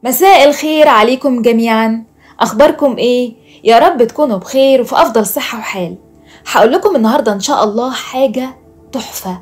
مساء الخير عليكم جميعا اخباركم ايه يا رب تكونوا بخير وفي افضل صحه وحال هقول لكم النهارده ان شاء الله حاجه تحفه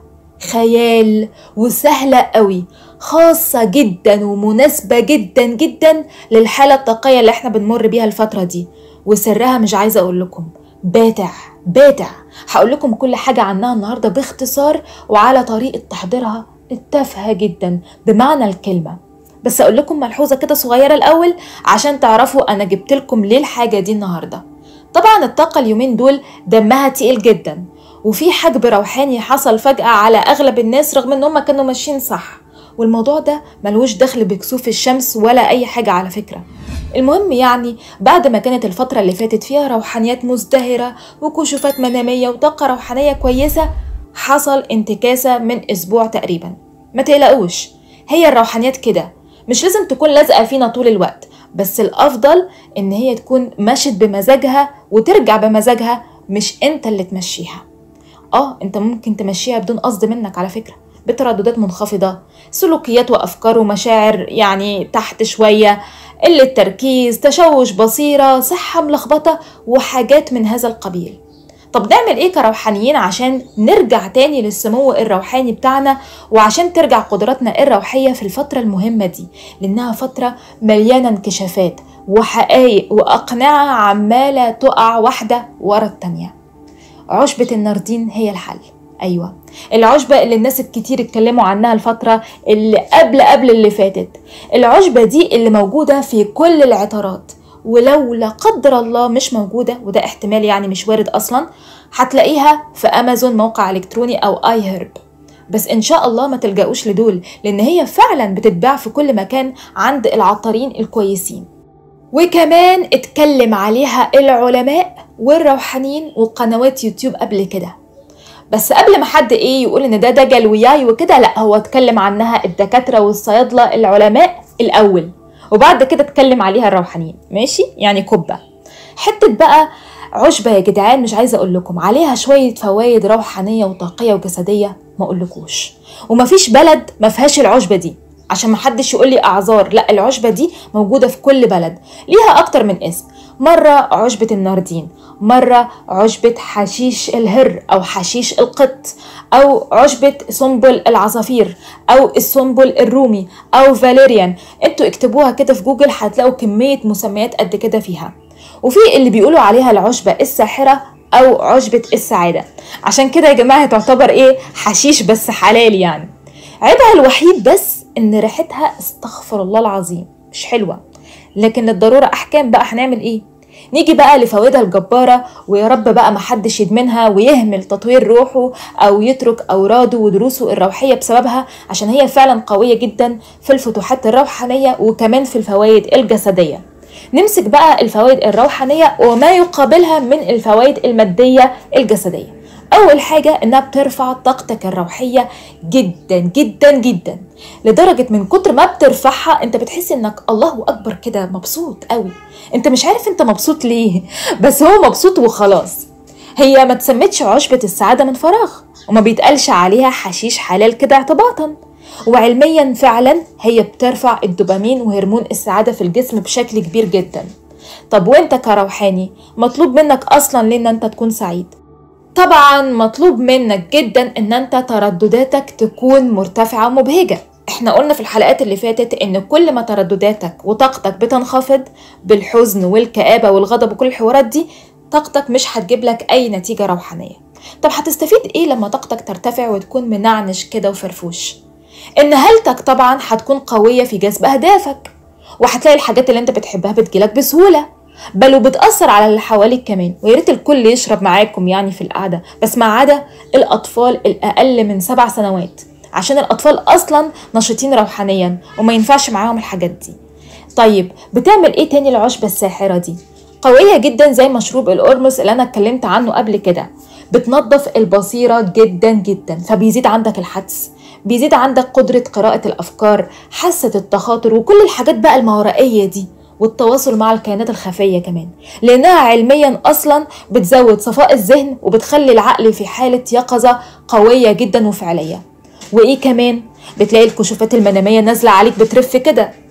خيال وسهله قوي خاصه جدا ومناسبه جدا جدا للحاله الطاقيه اللي احنا بنمر بيها الفتره دي وسرها مش عايزه اقول لكم باتع باتع هقول لكم كل حاجه عنها النهارده باختصار وعلى طريقه تحضيرها التافهه جدا بمعنى الكلمه بس اقول لكم ملحوظه كده صغيره الاول عشان تعرفوا انا جبت لكم ليه الحاجه دي النهارده طبعا الطاقه اليومين دول دمها تقيل جدا وفي حجب روحاني حصل فجاه على اغلب الناس رغم ان هم كانوا ماشيين صح والموضوع ده ملوش دخل بكسوف الشمس ولا اي حاجه على فكره المهم يعني بعد ما كانت الفترة اللي فاتت فيها روحانيات مزدهرة وكشوفات منامية وطاقة روحانية كويسة حصل انتكاسة من أسبوع تقريبا ما تقلقوش هي الروحانيات كده مش لازم تكون لازقة فينا طول الوقت بس الأفضل إن هي تكون مشت بمزاجها وترجع بمزاجها مش أنت اللي تمشيها آه أنت ممكن تمشيها بدون قصد منك على فكرة بترددات منخفضة سلوكيات وأفكار ومشاعر يعني تحت شوية قلة تركيز تشوش بصيرة صحة ملخبطة وحاجات من هذا القبيل طب نعمل ايه كروحانيين عشان نرجع تاني للسمو الروحاني بتاعنا وعشان ترجع قدراتنا الروحية في الفترة المهمة دي لانها فترة مليانة انكشافات وحقائق واقنعة عمالة تقع واحدة ورا التانية عشبة الناردين هي الحل ايوه العشبة اللي الناس الكتير اتكلموا عنها الفترة اللي قبل قبل اللي فاتت العشبة دي اللي موجودة في كل العطارات ولو لا قدر الله مش موجودة وده احتمال يعني مش وارد أصلا هتلاقيها في أمازون موقع إلكتروني أو آي هيرب بس إن شاء الله ما تلجأوش لدول لأن هي فعلا بتتباع في كل مكان عند العطارين الكويسين وكمان اتكلم عليها العلماء والروحانيين وقنوات يوتيوب قبل كده بس قبل ما حد ايه يقول ان ده دجل وياي وكده لا هو اتكلم عنها الدكاتره والصيادله العلماء الاول وبعد كده اتكلم عليها الروحانيين ماشي يعني كبه حته بقى عشبة يا جدعان مش عايزة أقول لكم عليها شوية فوايد روحانية وطاقية وجسدية ما أقولكوش ومفيش بلد ما فيهاش العشبة دي عشان محدش يقول لي أعذار لا العشبة دي موجودة في كل بلد ليها أكتر من اسم مرة عشبة الناردين مرة عشبة حشيش الهر أو حشيش القط أو عشبة سنبل العصافير أو السنبل الرومي أو فاليريان انتوا اكتبوها كده في جوجل هتلاقوا كمية مسميات قد كده فيها وفي اللي بيقولوا عليها العشبة الساحرة أو عشبة السعادة عشان كده يا جماعة تعتبر إيه حشيش بس حلال يعني عيبها الوحيد بس إن ريحتها استغفر الله العظيم مش حلوة لكن للضرورة أحكام بقى هنعمل إيه نيجي بقى لفوائدها الجبارة ويا رب بقى محدش يدمنها ويهمل تطوير روحه أو يترك أوراده ودروسه الروحية بسببها عشان هي فعلا قوية جدا في الفتوحات الروحانية وكمان في الفوائد الجسدية نمسك بقى الفوائد الروحانية وما يقابلها من الفوائد المادية الجسدية أول حاجة إنها بترفع طاقتك الروحية جدا جدا جدا لدرجة من كتر ما بترفعها أنت بتحس إنك الله أكبر كده مبسوط قوي أنت مش عارف أنت مبسوط ليه بس هو مبسوط وخلاص هي ما تسمتش عشبة السعادة من فراغ وما بيتقالش عليها حشيش حلال كده اعتباطا وعلميا فعلا هي بترفع الدوبامين وهرمون السعادة في الجسم بشكل كبير جدا طب وانت كروحاني مطلوب منك اصلا ليه ان انت تكون سعيد طبعا مطلوب منك جدا ان انت تردداتك تكون مرتفعة ومبهجة احنا قلنا في الحلقات اللي فاتت ان كل ما تردداتك وطاقتك بتنخفض بالحزن والكآبة والغضب وكل الحوارات دي طاقتك مش هتجيب لك اي نتيجة روحانية طب هتستفيد ايه لما طاقتك ترتفع وتكون منعنش كده وفرفوش ان هالتك طبعا هتكون قوية في جذب اهدافك وهتلاقي الحاجات اللي انت بتحبها بتجيلك بسهولة بل وبتأثر على اللي حواليك كمان ويا ريت الكل يشرب معاكم يعني في القعدة بس ما عدا الأطفال الأقل من سبع سنوات عشان الأطفال أصلا نشيطين روحانيا وما ينفعش معاهم الحاجات دي طيب بتعمل ايه تاني العشبة الساحرة دي قوية جدا زي مشروب الأورموس اللي أنا اتكلمت عنه قبل كده بتنظف البصيرة جدا جدا فبيزيد عندك الحدس بيزيد عندك قدرة قراءة الأفكار حاسة التخاطر وكل الحاجات بقى الماورائية دي والتواصل مع الكائنات الخفية كمان لأنها علميا أصلا بتزود صفاء الذهن وبتخلي العقل في حالة يقظة قوية جدا وفعلية وإيه كمان بتلاقي الكشوفات المنامية نازلة عليك بترف كده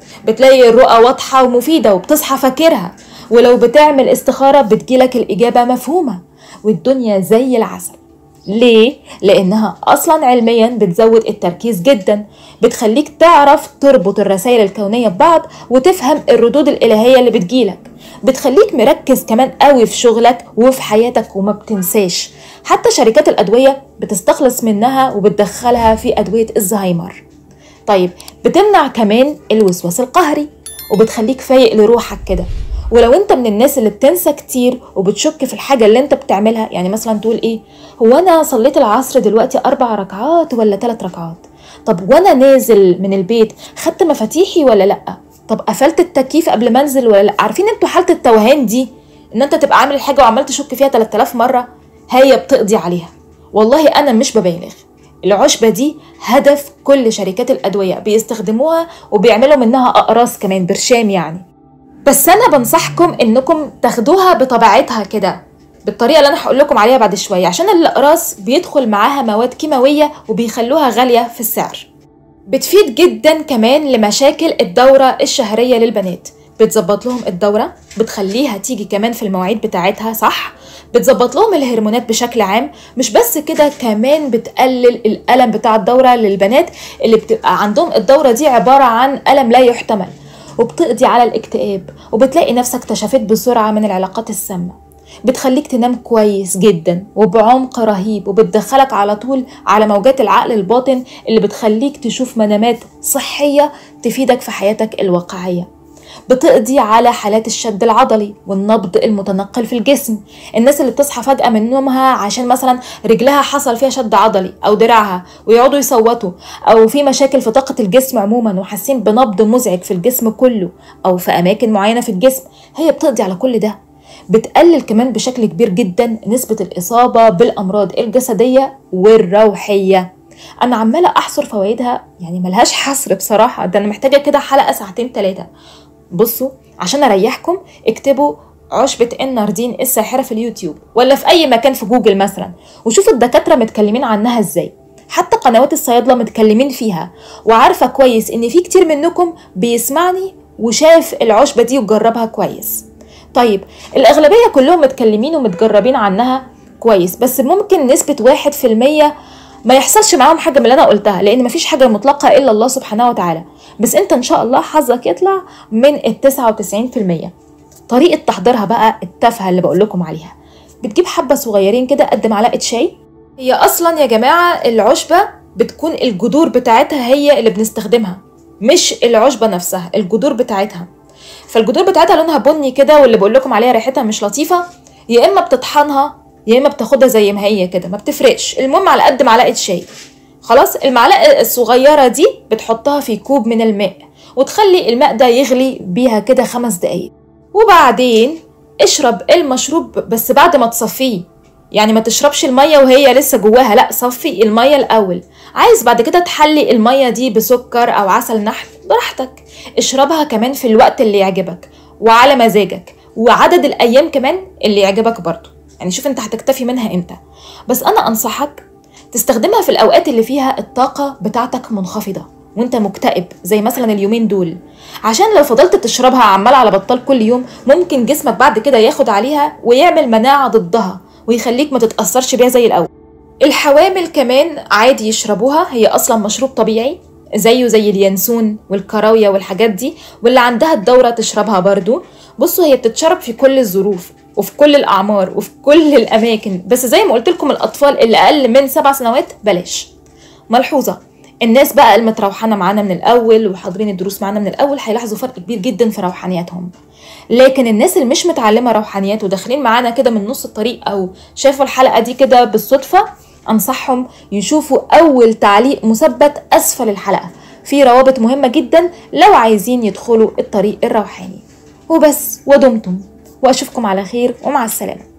بتلاقي الرؤى واضحة ومفيدة وبتصحى فاكرها ولو بتعمل استخارة بتجيلك الإجابة مفهومة والدنيا زي العسل ليه؟ لأنها أصلا علميا بتزود التركيز جدا بتخليك تعرف تربط الرسائل الكونية ببعض وتفهم الردود الإلهية اللي بتجيلك بتخليك مركز كمان قوي في شغلك وفي حياتك وما بتنساش حتى شركات الأدوية بتستخلص منها وبتدخلها في أدوية الزهايمر طيب بتمنع كمان الوسواس القهري وبتخليك فايق لروحك كده ولو انت من الناس اللي بتنسى كتير وبتشك في الحاجه اللي انت بتعملها يعني مثلا تقول ايه هو انا صليت العصر دلوقتي اربع ركعات ولا ثلاث ركعات طب وانا نازل من البيت خدت مفاتيحي ولا لا طب قفلت التكييف قبل ما انزل ولا لا عارفين انتوا حاله التوهان دي ان انت تبقى عامل الحاجه وعمال تشك فيها 3000 مره هي بتقضي عليها والله انا مش ببالغ العشبة دي هدف كل شركات الأدوية بيستخدموها وبيعملوا منها أقراص كمان برشام يعني بس أنا بنصحكم إنكم تاخدوها بطبيعتها كده بالطريقة اللي أنا هقول لكم عليها بعد شوية عشان الأقراص بيدخل معاها مواد كيماوية وبيخلوها غالية في السعر بتفيد جدا كمان لمشاكل الدورة الشهرية للبنات بتظبط لهم الدورة بتخليها تيجي كمان في المواعيد بتاعتها صح بتظبط لهم الهرمونات بشكل عام مش بس كده كمان بتقلل الألم بتاع الدورة للبنات اللي بتبقى عندهم الدورة دي عبارة عن ألم لا يحتمل وبتقضي على الاكتئاب وبتلاقي نفسك تشافيت بسرعة من العلاقات السامة بتخليك تنام كويس جدا وبعمق رهيب وبتدخلك على طول على موجات العقل الباطن اللي بتخليك تشوف منامات صحية تفيدك في حياتك الواقعية بتقضي على حالات الشد العضلي والنبض المتنقل في الجسم الناس اللي بتصحى فجأة من نومها عشان مثلا رجلها حصل فيها شد عضلي أو دراعها ويقعدوا يصوتوا أو في مشاكل في طاقة الجسم عموما وحاسين بنبض مزعج في الجسم كله أو في أماكن معينة في الجسم هي بتقضي على كل ده بتقلل كمان بشكل كبير جدا نسبة الإصابة بالأمراض الجسدية والروحية أنا عمالة أحصر فوائدها يعني ملهاش حصر بصراحة ده أنا محتاجة كده حلقة ساعتين تلاتة بصوا عشان أريحكم اكتبوا عشبة الناردين الساحرة في اليوتيوب ولا في أي مكان في جوجل مثلا وشوفوا الدكاترة متكلمين عنها ازاي حتى قنوات الصيادلة متكلمين فيها وعارفة كويس إن في كتير منكم بيسمعني وشاف العشبة دي وجربها كويس طيب الأغلبية كلهم متكلمين ومتجربين عنها كويس بس ممكن نسبة واحد في المية ما يحصلش معاهم حاجة من اللي أنا قلتها لأن مفيش حاجة مطلقة إلا الله سبحانه وتعالى بس أنت إن شاء الله حظك يطلع من التسعة وتسعين في المية طريقة تحضيرها بقى التافهة اللي بقول لكم عليها بتجيب حبة صغيرين كده قد معلقة شاي هي أصلا يا جماعة العشبة بتكون الجذور بتاعتها هي اللي بنستخدمها مش العشبة نفسها الجذور بتاعتها فالجذور بتاعتها لونها بني كده واللي بقول لكم عليها ريحتها مش لطيفه يا اما بتطحنها يا اما بتاخدها زي ما هي كده ما بتفرقش المهم على قد معلقه شاي خلاص المعلقه الصغيره دي بتحطها في كوب من الماء وتخلي الماء ده يغلي بيها كده خمس دقايق وبعدين اشرب المشروب بس بعد ما تصفيه يعني ما تشربش الميه وهي لسه جواها لا صفي الميه الاول عايز بعد كده تحلي الميه دي بسكر او عسل نحل براحتك اشربها كمان في الوقت اللي يعجبك وعلى مزاجك وعدد الايام كمان اللي يعجبك برضه يعني شوف انت هتكتفي منها امتى بس انا انصحك تستخدمها في الاوقات اللي فيها الطاقه بتاعتك منخفضه وانت مكتئب زي مثلا اليومين دول عشان لو فضلت تشربها عمال على بطال كل يوم ممكن جسمك بعد كده ياخد عليها ويعمل مناعه ضدها ويخليك ما تتاثرش بيها زي الاول الحوامل كمان عادي يشربوها هي اصلا مشروب طبيعي زيه زي اليانسون والكراوية والحاجات دي واللي عندها الدورة تشربها برضو بصوا هي بتتشرب في كل الظروف وفي كل الأعمار وفي كل الأماكن بس زي ما قلت لكم الأطفال اللي أقل من سبع سنوات بلاش ملحوظة الناس بقى المتروحانة معانا من الأول وحاضرين الدروس معانا من الأول هيلاحظوا فرق كبير جدا في روحانياتهم لكن الناس اللي مش متعلمة روحانيات وداخلين معانا كده من نص الطريق أو شافوا الحلقة دي كده بالصدفة أنصحهم يشوفوا أول تعليق مثبت أسفل الحلقة في روابط مهمة جدا لو عايزين يدخلوا الطريق الروحاني وبس ودمتم وأشوفكم على خير ومع السلامة